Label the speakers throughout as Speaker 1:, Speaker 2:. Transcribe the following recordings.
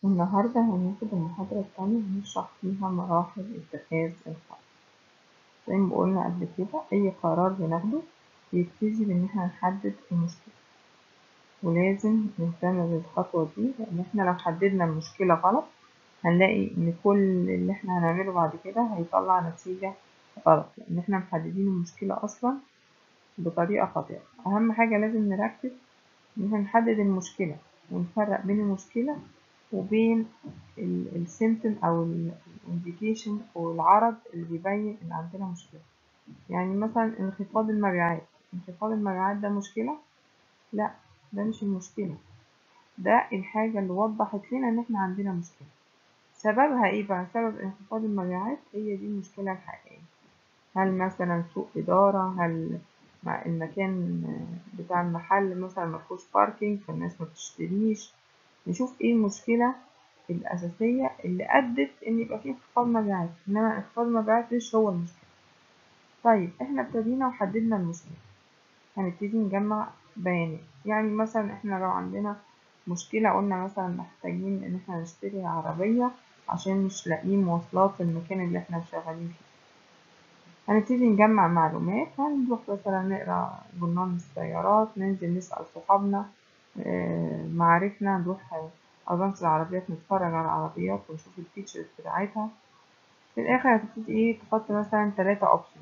Speaker 1: النهاردة هناخد المحاضرة التانية هنشرح فيها مراحل اتخاذ القرار زي ما قلنا قبل كده أي قرار بناخده بيبتدي بإن احنا نحدد المشكلة ولازم نهتم بالخطوة دي لأن احنا لو حددنا المشكلة غلط هنلاقي إن كل اللي احنا هنعمله بعد كده هيطلع نتيجة غلط لأن احنا محددين المشكلة أصلا بطريقة خاطئة أهم حاجة لازم نركز إن احنا نحدد المشكلة ونفرق بين المشكلة وبين السيمتوم أو الانديكيشن أو العرض اللي بيبين إن عندنا مشكلة يعني مثلا انخفاض المبيعات انخفاض المبيعات ده مشكلة؟ لا ده مش المشكلة ده الحاجة اللي وضحت لنا إن احنا عندنا مشكلة سببها ايه بقى؟ سبب انخفاض المبيعات هي دي المشكلة الحقيقية هل مثلا سوء إدارة هل مع المكان بتاع المحل مثلا مفهوش باركينج فالناس ما بتشتريش نشوف ايه المشكلة الأساسية اللي أدت إن يبقى فيه انخفاض مبيعات إنما انخفاض المبيعات مش هو المشكلة طيب احنا ابتدينا وحددنا المشكلة هنبتدي نجمع بيانات يعني مثلا احنا لو عندنا مشكلة قلنا مثلا محتاجين إن احنا نشتري عربية عشان مش لاقيين مواصلات في المكان اللي احنا شغالين فيه هنبتدي نجمع معلومات هنروح مثلا نقرا جورنال السيارات ننزل نسأل صحابنا معارفنا نروح أجنس العربيات نتفرج على العربيات ونشوف الفيتشرز بتاعتها في الآخر هتبتدي ايه تحط مثلا تلاتة أوبشن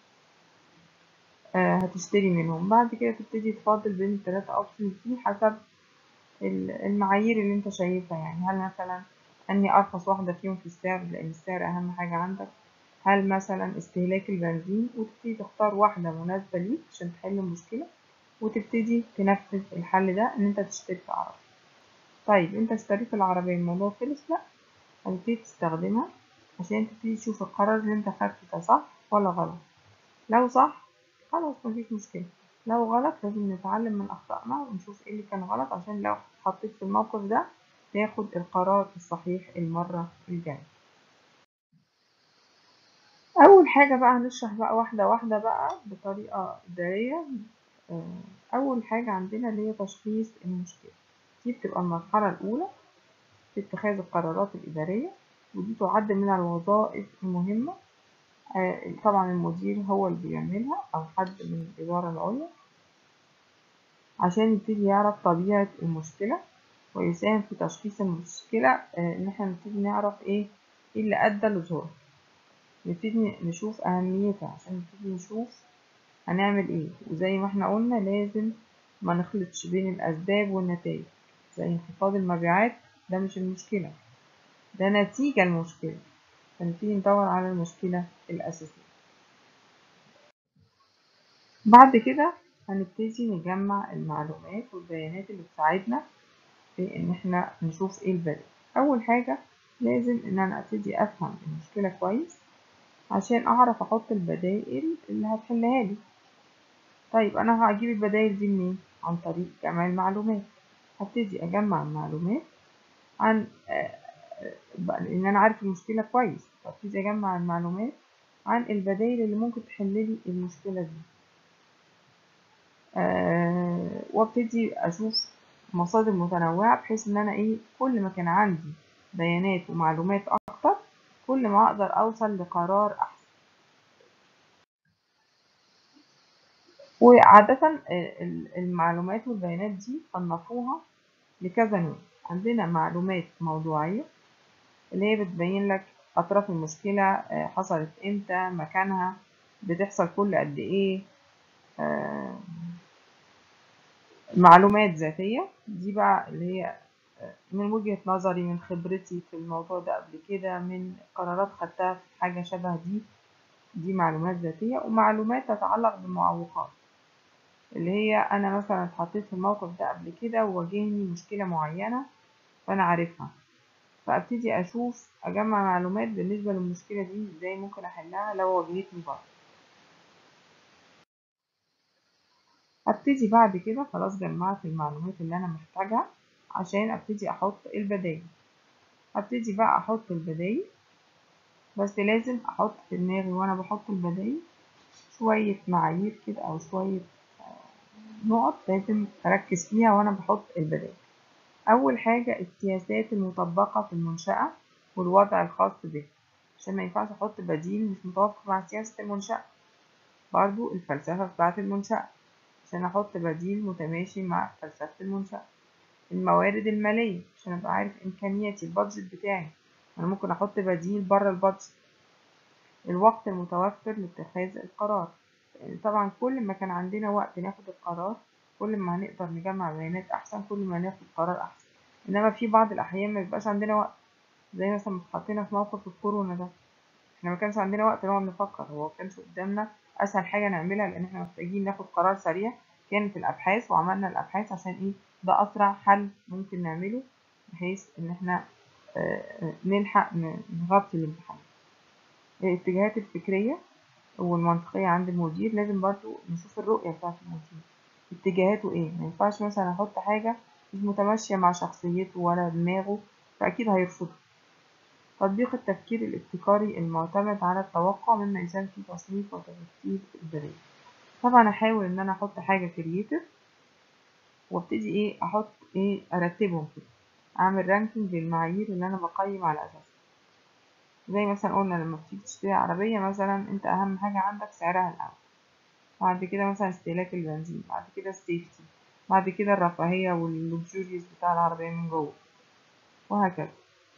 Speaker 1: هتشتري منهم بعد كده تبتدي تفاضل بين التلاتة أوبشن دي حسب المعايير اللي انت شايفها يعني هل مثلا أني أرخص واحدة فيهم في السعر لأن السعر أهم حاجة عندك هل مثلا استهلاك البنزين وتبتدي تختار واحدة مناسبة ليك عشان تحل المشكلة وتبتدي تنفذ الحل ده ان انت تشتري عربية طيب انت اشتريت العربية الموضوع خلص لا هتبتدي تستخدمها عشان تبتدي تشوف القرار اللي انت خدته ده صح ولا غلط لو صح خلاص مفيش مشكلة لو غلط لازم نتعلم من أخطائنا ونشوف ايه اللي كان غلط عشان لو اتحطيت في الموقف ده تاخد القرار الصحيح المرة الجاية أول حاجة بقى هنشرح بقى واحدة واحدة بقى بطريقة إدارية أول حاجة عندنا اللي هي تشخيص المشكلة دي بتبقى المرحلة الأولى في اتخاذ القرارات الإدارية ودي تعد من الوظائف المهمة طبعا المدير هو اللي بيعملها أو حد من الإدارة العليا عشان يبتدي يعرف طبيعة المشكلة ويساهم في تشخيص المشكلة إن احنا نبتدي نعرف إيه إيه اللي أدى لظهورها نبتدي نشوف أهميتها عشان نبتدي نشوف هنعمل ايه وزي ما احنا قلنا لازم ما نخلطش بين الأسباب والنتائج زي انخفاض المبيعات ده مش المشكلة ده نتيجة المشكلة فنبتدي ندور على المشكلة الأساسية بعد كده هنبتدي نجمع المعلومات والبيانات اللي تساعدنا في ان احنا نشوف ايه البديل اول حاجة لازم ان انا ابتدي افهم المشكلة كويس عشان اعرف احط البدائل اللي هتحلها لي طيب انا هجيب البدائل دي منين عن طريق جمع المعلومات هبتدي اجمع المعلومات عن ان انا عارف المشكله كويس فابتدي اجمع المعلومات عن البدائل اللي ممكن تحل لي المشكله دي أه وابتدي اشوف مصادر متنوعه بحيث ان انا ايه كل ما كان عندي بيانات ومعلومات اكتر كل ما اقدر اوصل لقرار احسن وعادة المعلومات والبيانات دي صنفوها لكذا نوع عندنا معلومات موضوعية اللي هي بتبين لك أطراف المشكلة حصلت إمتى مكانها بتحصل كل قد إيه معلومات ذاتية دي بقى اللي هي من وجهة نظري من خبرتي في الموضوع ده قبل كده من قرارات خدتها في حاجة شبه دي دي معلومات ذاتية ومعلومات تتعلق بالمعوقات اللي هي أنا مثلا اتحطيت في الموقف ده قبل كده وواجهني مشكلة معينة فأنا عارفها فأبتدي أشوف أجمع معلومات بالنسبة للمشكلة دي إزاي ممكن أحلها لو واجهتني برضه أبتدي بعد كده خلاص جمعت المعلومات اللي أنا محتاجها عشان أبتدي أحط البدايل أبتدي بقى أحط البدايل بس لازم أحط في دماغي وأنا بحط البدايل شوية معايير كده أو شوية نقط لازم أركز فيها وأنا بحط البدائل أول حاجة السياسات المطبقة في المنشأة والوضع الخاص به عشان ما ينفعش أحط بديل مش متوافق مع سياسة المنشأة برضو الفلسفة بتاعة المنشأة عشان أحط بديل متماشي مع فلسفة المنشأة الموارد المالية عشان أبقى عارف إمكانياتي البادجت بتاعي أنا ممكن أحط بديل بره البادجت الوقت المتوفر لاتخاذ القرار طبعا كل ما كان عندنا وقت ناخد القرار كل ما هنقدر نجمع بيانات أحسن كل ما ناخد قرار أحسن إنما في بعض الأحيان ما بيبقاش عندنا وقت زي مثلا ما اتحطينا في موقف الكورونا ده احنا ما كانش عندنا وقت نقعد نفكر هو ما كانش قدامنا أسهل حاجة نعملها لأن احنا محتاجين ناخد قرار سريع كانت الأبحاث وعملنا الأبحاث عشان إيه ده أسرع حل ممكن نعمله بحيث إن احنا نلحق نغطي الامتحان الاتجاهات الفكرية والمنطقية عند المدير لازم برضو نشوف الرؤية بتاعة المدير اتجاهاته ايه ما ينفعش مثلا احط حاجة مش متماشية مع شخصيته ولا دماغه فأكيد هيرفضها تطبيق التفكير الابتكاري المعتمد على التوقع مما يساهم في تصنيف وترتيب البريد طبعا احاول ان انا احط حاجة كرييتيف وابتدي ايه احط ايه ارتبهم كده اعمل رانكينج للمعايير اللي انا بقيم على اساسها زي مثلا قلنا لما بتيجي تشتري عربية مثلا انت اهم حاجة عندك سعرها الاول بعد كده مثلا استهلاك البنزين بعد كده السيفتي بعد كده الرفاهية واللوكسجوريز بتاع العربية من جوه وهكذا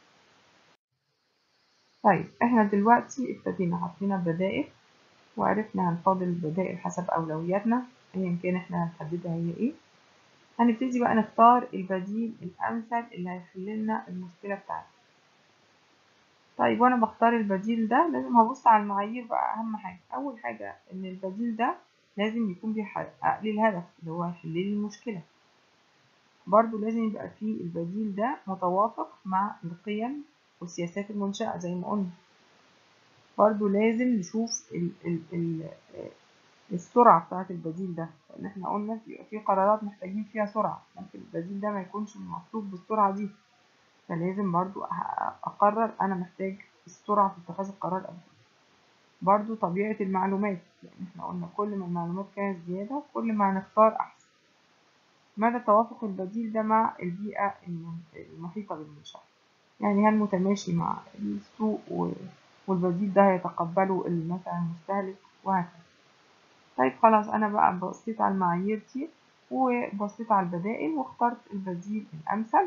Speaker 1: طيب احنا دلوقتي ابتدينا حطينا بدائل وعرفنا هنفاضل البدائل حسب أولوياتنا أيا كان احنا هنحددها هي ايه هنبتدي بقى نختار البديل الأمثل اللي هيحل لنا المشكلة بتاعتنا طيب وانا بختار البديل ده لازم هبص على المعايير بقى اهم حاجة اول حاجة ان البديل ده لازم يكون بيحقق لي الهدف اللي هو هيحل لي المشكلة برضو لازم يبقى فيه البديل ده متوافق مع القيم والسياسات المنشأة زي ما قلنا برضو لازم نشوف ال ال ال السرعة بتاعة البديل ده لأن احنا قلنا في, في قرارات محتاجين فيها سرعة ممكن البديل ده ما يكونش مطلوب بالسرعة دي فلازم برضو أقرر أنا محتاج السرعة في اتخاذ القرار قد برضو طبيعة المعلومات لأن احنا قلنا كل ما المعلومات كانت زيادة كل ما هنختار أحسن مدى توافق البديل ده مع البيئة المحيطة بالمنشأة يعني هل متماشي مع السوق والبديل ده هيتقبله مثلا المستهلك وهكذا طيب خلاص أنا بقى بصيت على المعايير دي وبصيت على البدائل واخترت البديل الأمثل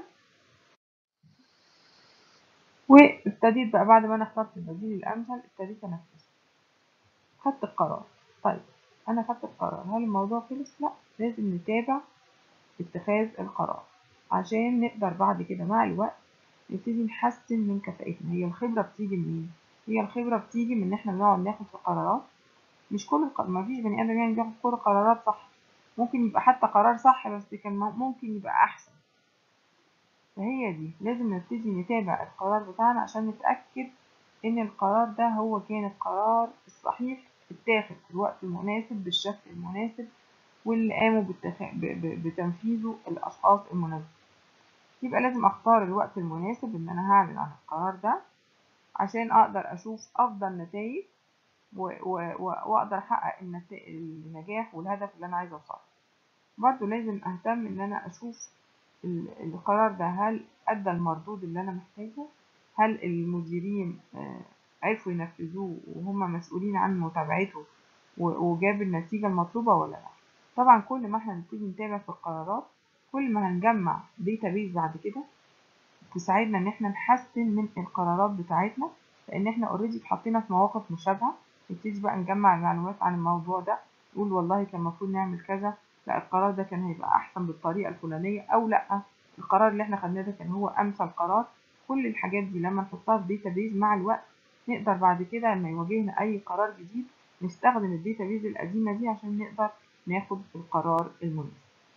Speaker 1: وابتديت بقى بعد ما انا اخترت البديل الامثل ابتديت انفذه خدت القرار طيب انا خدت القرار هل الموضوع خلص لا لازم نتابع اتخاذ القرار عشان نقدر بعد كده مع الوقت نبتدي نحسن من كفاءتنا هي الخبرة بتيجي منين هي الخبرة بتيجي من ان احنا بنقعد ناخد في قرارات مش كل الق... ما فيش بني ادم يعني بياخد كل القرارات صح ممكن يبقى حتى قرار صح بس كان ممكن يبقى احسن فهي دي لازم نبتدي نتابع القرار بتاعنا عشان نتأكد إن القرار ده هو كان القرار الصحيح اتاخد في الوقت المناسب بالشكل المناسب واللي قاموا بالتخ... ب... ب... بتنفيذه الأشخاص المناسبين يبقى لازم أختار الوقت المناسب إن أنا هعمل عن القرار ده عشان أقدر أشوف أفضل نتائج و... و... وأقدر أحقق النت... النجاح والهدف اللي أنا عايزة أوصله برضه لازم أهتم إن أنا أشوف القرار ده هل أدى المردود اللي أنا محتاجه هل المديرين عرفوا ينفذوه وهم مسؤولين عن متابعته وجاب النتيجة المطلوبة ولا لا طبعا كل ما احنا نبتدي نتابع في القرارات كل ما هنجمع داتابيز بعد كده تساعدنا ان احنا نحسن من القرارات بتاعتنا لان احنا اوريدي اتحطينا في مواقف مشابهة نبتدي بقى نجمع معلومات عن الموضوع ده نقول والله كان المفروض نعمل كذا لا القرار ده كان هيبقى احسن بالطريقه الفلانيه او لا القرار اللي احنا خدناه ده كان هو امثل قرار كل الحاجات دي لما نحطها في داتابيز مع الوقت نقدر بعد كده لما يواجهنا اي قرار جديد نستخدم الداتابيز القديمه دي عشان نقدر ناخد القرار المناسب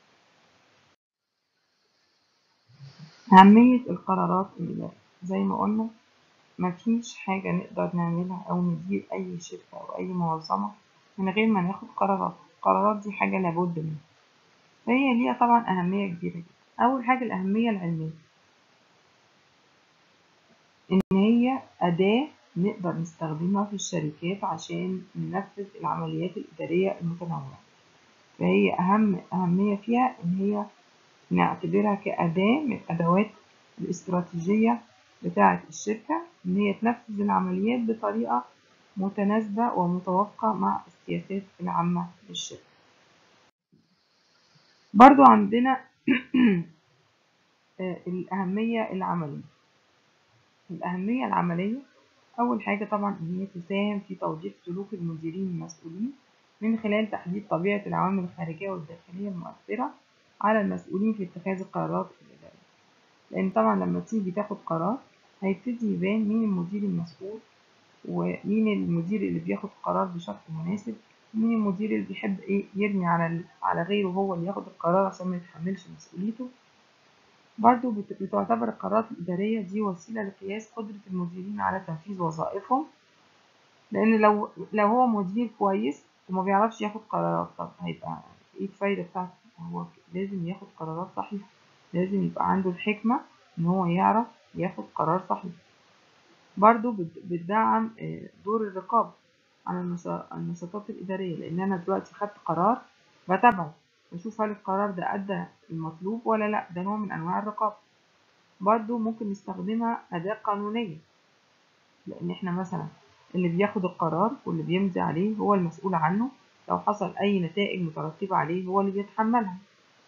Speaker 1: أهمية القرارات الإدارية زي ما قلنا مفيش حاجة نقدر نعملها أو ندير أي شركة أو أي منظمة من غير ما ناخد قرارات القرارات دي حاجة لابد منها فهي ليها طبعا أهمية كبيرة جدا أول حاجة الأهمية العلمية إن هي أداة نقدر نستخدمها في الشركات عشان ننفذ العمليات الإدارية المتنوعة فهي أهم أهمية فيها إن هي نعتبرها كأداة من الأدوات الاستراتيجية بتاعة الشركة إن هي تنفذ العمليات بطريقة متناسبة ومتوافقة مع السياسات العامة للشركة برضو عندنا الأهمية العملية الأهمية العملية أول حاجة طبعا إن هي تساهم في توضيح سلوك المديرين المسؤولين من خلال تحديد طبيعة العوامل الخارجية والداخلية المؤثرة على المسؤولين في اتخاذ القرارات الإدارية لأن طبعا لما تيجي تاخد قرار هيبتدي يبان مين المدير المسؤول ومين المدير اللي بياخد قرار بشكل مناسب ومين المدير اللي بيحب ايه يرمي على على غيره هو اللي ياخد القرار عشان ما يتحملش مسؤوليته برضو بتعتبر القرارات الإدارية دي وسيلة لقياس قدرة المديرين على تنفيذ وظائفهم لأن لو لو هو مدير كويس وما بيعرفش ياخد قرارات طب هيبقى ايه الفايدة بتاعته هو لازم ياخد قرارات صحيحة لازم يبقى عنده الحكمة إن هو يعرف ياخد قرار صحيح برضو بتدعم دور الرقابة على النشاطات الإدارية لأن أنا دلوقتي خدت قرار بتابعه بشوف هل القرار ده أدى المطلوب ولا لأ ده نوع من أنواع الرقابة برضو ممكن نستخدمها أداة قانونية لأن إحنا مثلا اللي بياخد القرار واللي بيمضي عليه هو المسؤول عنه لو حصل أي نتائج مترتبة عليه هو اللي بيتحملها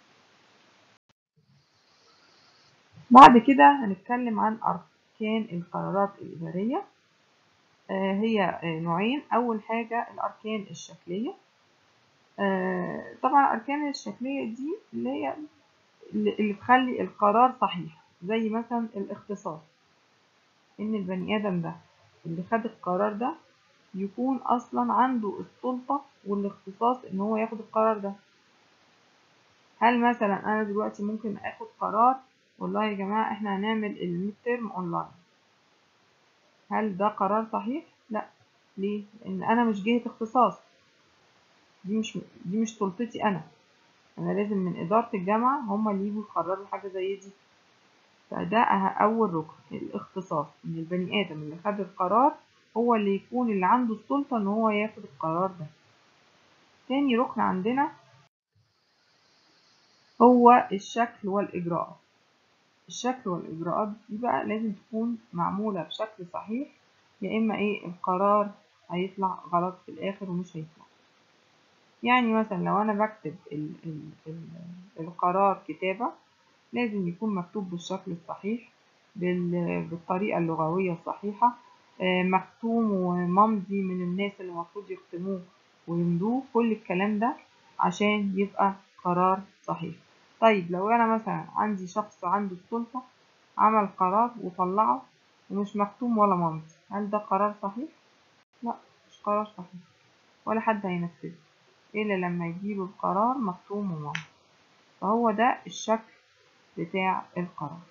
Speaker 1: بعد كده هنتكلم عن أركان القرارات الإدارية آه هي آه نوعين أول حاجة الأركان الشكلية آه طبعا الأركان الشكلية دي اللي هي اللي تخلي القرار صحيح زي مثلا الاختصاص إن البني آدم ده اللي خد القرار ده يكون أصلا عنده السلطة والاختصاص إن هو ياخد القرار ده هل مثلا أنا دلوقتي ممكن أخد قرار والله يا جماعة إحنا هنعمل الميد ترم أونلاين هل ده قرار صحيح؟ لا ليه؟ لأن أنا مش جهة اختصاص دي مش دي مش سلطتي أنا أنا لازم من إدارة الجامعة هما اللي يجوا يقرروا حاجة زي دي فده أول ركن الاختصاص إن البني آدم اللي خد القرار هو اللي يكون اللي عنده السلطة إن هو ياخد القرار ده تاني ركن عندنا هو الشكل والإجراءات الشكل والإجراءات دي بقى لازم تكون معمولة بشكل صحيح يا إما إيه القرار هيطلع غلط في الآخر ومش هيطلع يعني مثلا لو أنا بكتب ال ال ال القرار كتابة لازم يكون مكتوب بالشكل الصحيح بالطريقة اللغوية الصحيحة مختوم وممضي من الناس اللي المفروض يختموه ويمضوه كل الكلام ده عشان يبقى قرار صحيح طيب لو انا مثلا عندي شخص عنده السلطة عمل قرار وطلعه ومش مختوم ولا ممضي هل ده قرار صحيح؟ لا مش قرار صحيح ولا حد هينفذه الا لما يجيله القرار مختوم وممضي فهو ده الشكل بتاع القرار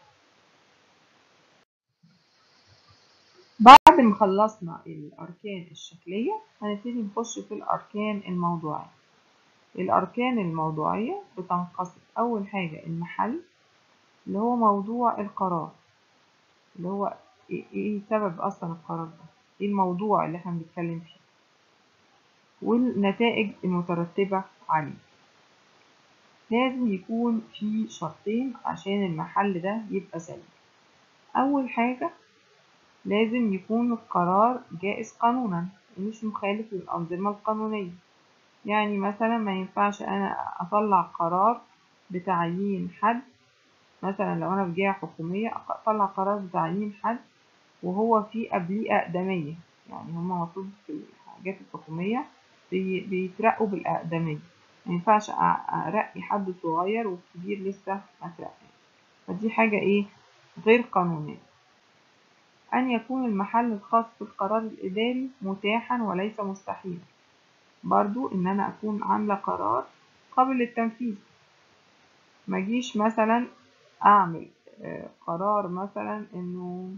Speaker 1: بعد ما خلصنا الأركان الشكلية هنبتدي نخش في الأركان الموضوعية الأركان الموضوعية بتنقسم أول حاجة المحل اللي هو موضوع القرار اللي هو إيه سبب أصلا القرار ده إيه الموضوع اللي احنا بنتكلم فيه والنتائج المترتبة عليه لازم يكون في شرطين عشان المحل ده يبقى سليم أول حاجة لازم يكون القرار جائز قانونا ومش مخالف للأنظمة القانونية يعني مثلا ما ينفعش أنا أطلع قرار بتعيين حد مثلا لو أنا في جهة حكومية أطلع قرار بتعيين حد وهو في قبليه أقدمية يعني هما المفروض في الحاجات الحكومية بيترقوا بالأقدمية ما ينفعش أرقي حد صغير والكبير لسه ما ترقاش فدي حاجة إيه غير قانونية أن يكون المحل الخاص بالقرار الإداري متاحا وليس مستحيلا برضو إن أنا أكون عاملة قرار قابل للتنفيذ ما جيش مثلا أعمل قرار مثلا إنه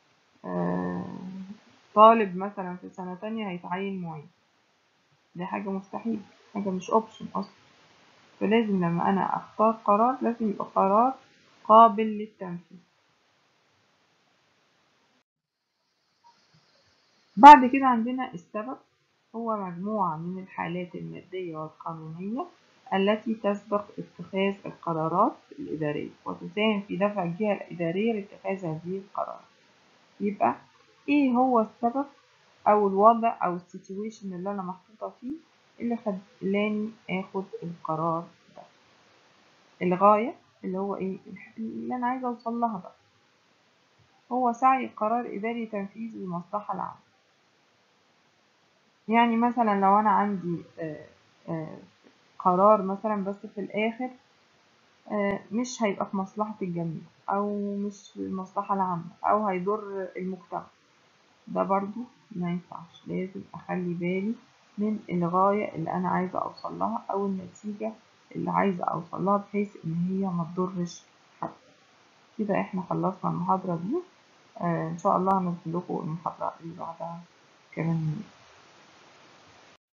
Speaker 1: طالب مثلا في سنة تانية هيتعين معيد دي حاجة مستحيل حاجة مش أوبشن أصلا فلازم لما أنا أختار قرار لازم يبقى قرار قابل للتنفيذ بعد كده عندنا السبب هو مجموعة من الحالات المادية والقانونية التي تسبق اتخاذ القرارات الإدارية وتساهم في دفع الجهة الإدارية لاتخاذ هذه القرارات يبقى إيه هو السبب أو الوضع أو السيتويشن اللي أنا محطوطة فيه اللي خلاني آخد القرار ده الغاية اللي هو إيه اللي أنا عايزة أوصل لها بقى هو سعي قرار إداري تنفيذ المصلحة العامة يعني مثلا لو أنا عندي آآ آآ قرار مثلا بس في الآخر مش هيبقى في مصلحة الجميع أو مش في المصلحة العامة أو هيضر المجتمع ده برضو ما ينفعش لازم أخلي بالي من الغاية اللي أنا عايزة أوصل لها أو النتيجة اللي عايزة أوصل لها بحيث إن هي ما تضرش حد كده إحنا خلصنا المحاضرة دي آه إن شاء الله هنزل لكم المحاضرة اللي بعدها كمان